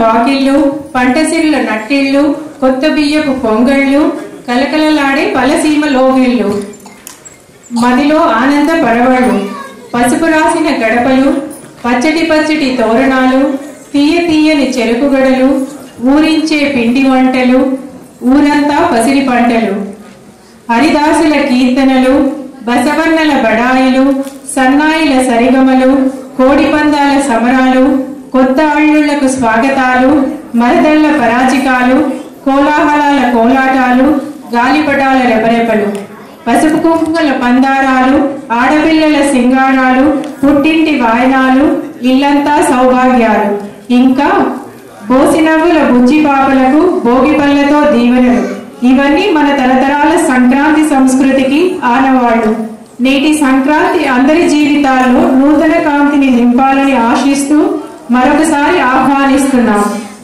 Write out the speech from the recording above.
వాకిళ్ళు పంటసిరుల నట్టిళ్ళు కొత్త బియ్యపు పొంగళ్ళు కలకలలాడే పలసీమ లోగిళ్ళు మదిలో ఆనంద పరవళ్ళు పసుపు రాసిన గడపలు పచ్చటి పచ్చటి తోరణాలు తీయ తీయని చెరుకు గడలు ఊరించే పిండి వంటలు ఊరంతా పసిడి పంటలు హరిదాసుల కీర్తనలు బసవన్నల బడాయిలు సన్నాయిల సరిగమలు కోడిపందాల సమరాలు కొత్త అల్లుళ్లకు స్వాగతాలు మరదళ్ల పరాజికాలు కోలాహలాల కోలాటాలు గాలిపటాల రెపరెపలు పసుపు కుంకుమల పందారాలు ఆడపిల్లల సింగారాలు పుట్టింటి వాయనాలు ఇల్లంతా సౌభాగ్యాలు ఇంకా బోసినవ్వుల బుజ్జి పాపలకు భోగి పళ్ళతో దీవెనలు ఇవన్నీ మన తరతరాల సంక్రాంతి సంస్కృతికి ఆనవాళ్లు నేటి సంక్రాంతి అందరి జీవితాల్లో నూతన కాంతిని నింపాలని ఆశిస్తూ మరొకసారి ఆహ్వానిస్తున్నాం